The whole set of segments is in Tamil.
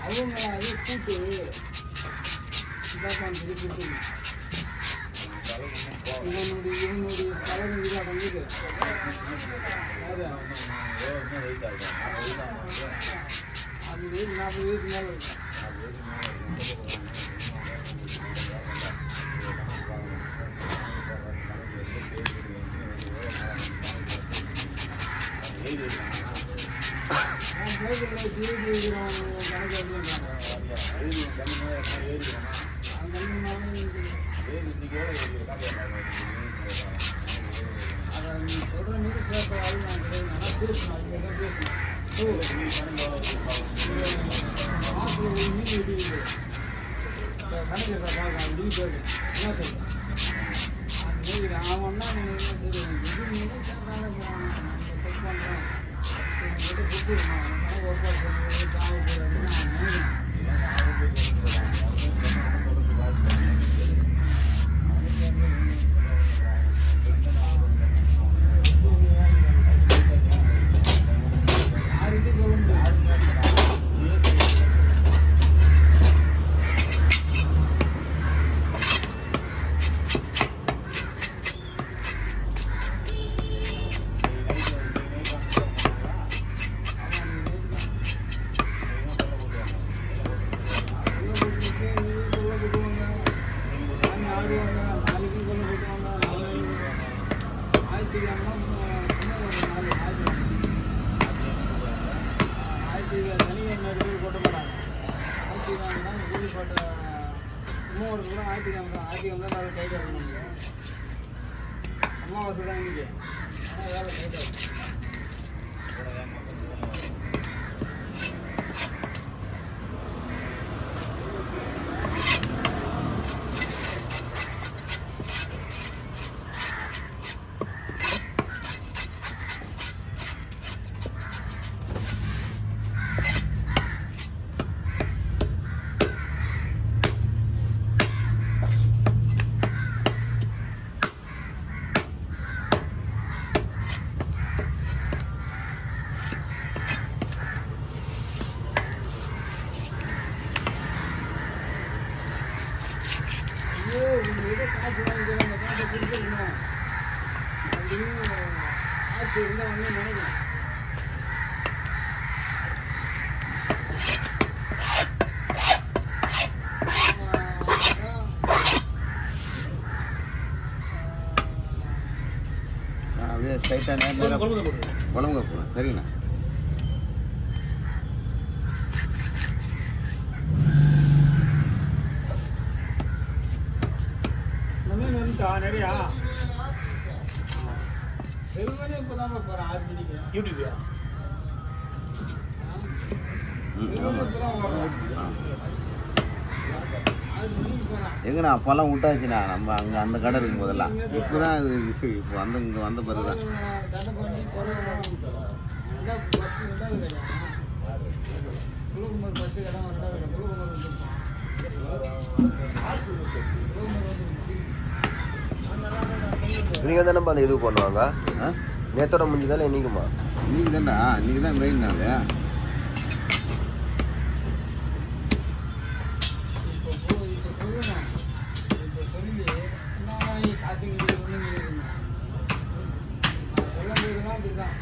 அவங்க அது கூட்டு இதாப்பான்னு சொல்லி கூட்டு இவனுடைய இவனுடைய பழகு இது அடங்குது யாரு? அது வெயிட் நாற்பது வயசுக்கு மேலே இருக்கும் நான் பேசுகிறேன் சிறுக்கு இருக்கிறவன் கணக்கு அப்படின்றாங்க அந்த அதை நீ சொல்கிற மீது பேசுகிற ஆள் நான் கிடையாது ஆனால் பேசணும் அது தான் பேசணும் மாதத்தில் ஒரு மீன் வெட்டிக்குது கணக்கு பார்க்கலாம் அப்படின்னு பேசு என்ன சொல்லு அது மாதிரி அவன் தான் நீ என்ன சரி இது மீன் சேர்ந்தாங்க போகிறான் செக் பண்ணுறேன் என்கிட்ட கொடுத்துருக்கான் கணக்கு ஒர்க் பண்ணி தேவைப்படுது அப்படின்னு அவன் நினைக்கிறான் யாருக்கும் சொல்ல முடியாது அம்மாவாசை தான் இன்னைக்கு ஆனால் வேலை கைட்டாகும் ஐயோ இவங்க ஏதோ காசு வாங்கிக்கிறாங்க அந்த காசை கொடுத்துருக்கணும் அப்படின்னு காசு இருந்தால் வந்து நினைக்கிறேன் அப்படியே ஸ்ட்ரைட்டாக நேரம் குழம்புங்க போகணும் சரிங்கண்ணா நம்ம வந்துட்டா நிறையா செல்வனே இப்போ தான் போகிறேன் ஆறு மணிக்கு யூடியூப்யா ம் செல்வனே இப்போ தான் ஆமாம் வரும் ஆ ஆறு மணிக்கு போகிறேன் எங்கண்ணா அப்போல்லாம் விட்டாச்சுண்ணா நம்ம அங்கே அந்த கடை இருக்கும் போதெல்லாம் இப்போ தான் இது இப்போ வந்து இங்கே வந்த பிறகு தான் தடை பண்ணி கொரோனா ரெண்டாவது பஸ் ரெண்டாவது கிடையாது குலகுமார் பஸ் இடம் ரெண்டாவது கடை குலகுமார் வந்துருப்பான் குலகுமார் வந்து நீங்கள் தானே அந்த இது பண்ணுவாங்க ஆ நேத்தோட முடிஞ்சதால இன்னைக்குமா இன்னைக்கு தான்டா இன்னைக்கு தான் மெயின் நாள் இப்போ போ இப்போ சொல்லணும் இப்போ சொல்லி நான் காசு கிடையாது ஒன்றும் கிடையாது சொல்ல முடியுதுன்னா அப்படிதான்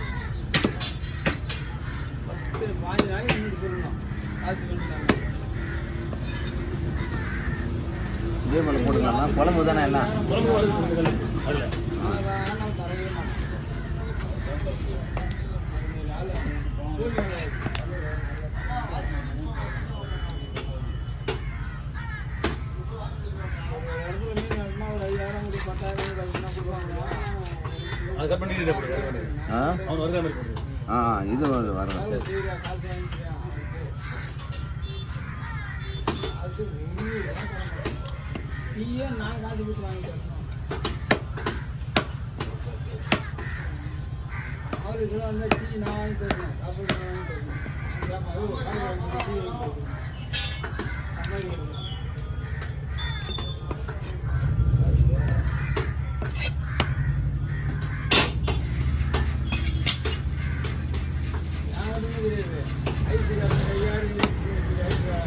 பத்து பாஞ்சு நாளைக்கு முன்னாடி சொல்லணும் காசு வேணும்னாங்க இதே போல் போட்டுக்கலாமா குழம்பு தானே எல்லாம் ஆனால் தரவே மாட்டேன் அது கட் பண்ணிட்டு போடு ஆ அவன் வருகிற மாதிரி போடு ஆ ஆ, இது வரும் வரணும் சரி டீயே நான் காசு கொடுத்து வாங்கிட்டேன் அவருக்கு வந்து டீ நான் வாங்கி தருவேன் சாப்பாடு நான் வாங்கி தருவேன் ஆமா, ஓ, காசு வாங்கி டீ வாங்கி தருவேன் அந்த மாதிரி இருக்கு. நான் ஒண்ணுமே கிடையாது. ஐஸ் காசு கையாறு ஐஸ்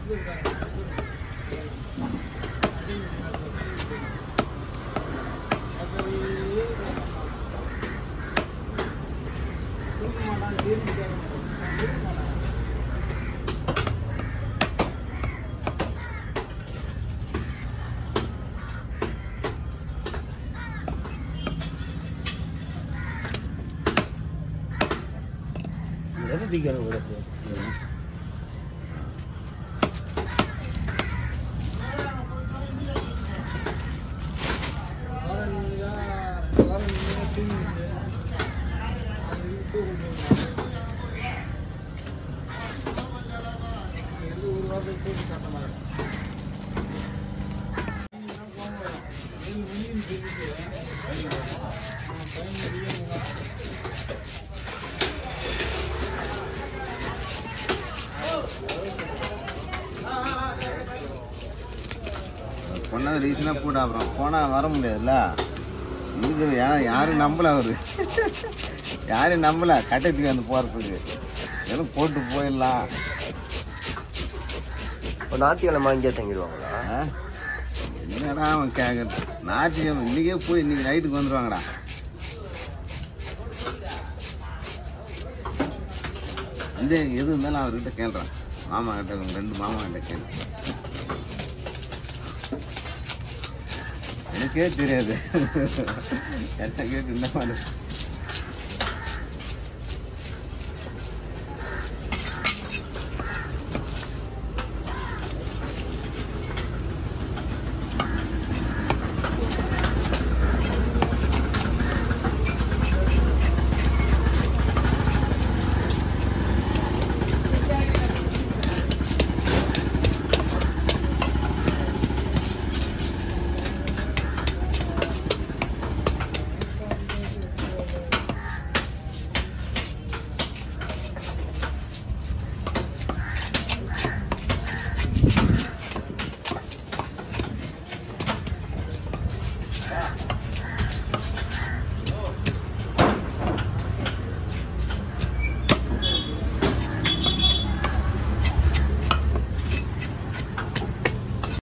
எதை தூக்கணும் கூட சார் பொண்ணாவது ரீசனாக போட அப்புறம் போனால் வர முடியாதுல்ல இருக்குது ஏன்னா யாரும் நம்பல அவரு யாரையும் நம்பல கட்டத்துக்கு வந்து போகிறதுக்கு எதுவும் போட்டு போயிடலாம் இப்போ ஞாயிற்றுக்கிழமை இங்கே தங்கிடுவாங்களா ஆ? என்னடா அவன் கேட்குறது ஞாயிற்றுக்கிழமை இன்னைக்கே போய் இன்னைக்கு நைட்டுக்கு வந்துடுவாங்கடா இந்த எது இருந்தாலும் அவர்கிட்ட கேள்றான் மாமா கிட்ட உங்க ரெண்டு மாமா கிட்ட கேளு எனக்கே தெரியாது என்ன கேட்டு என்ன பண்ணு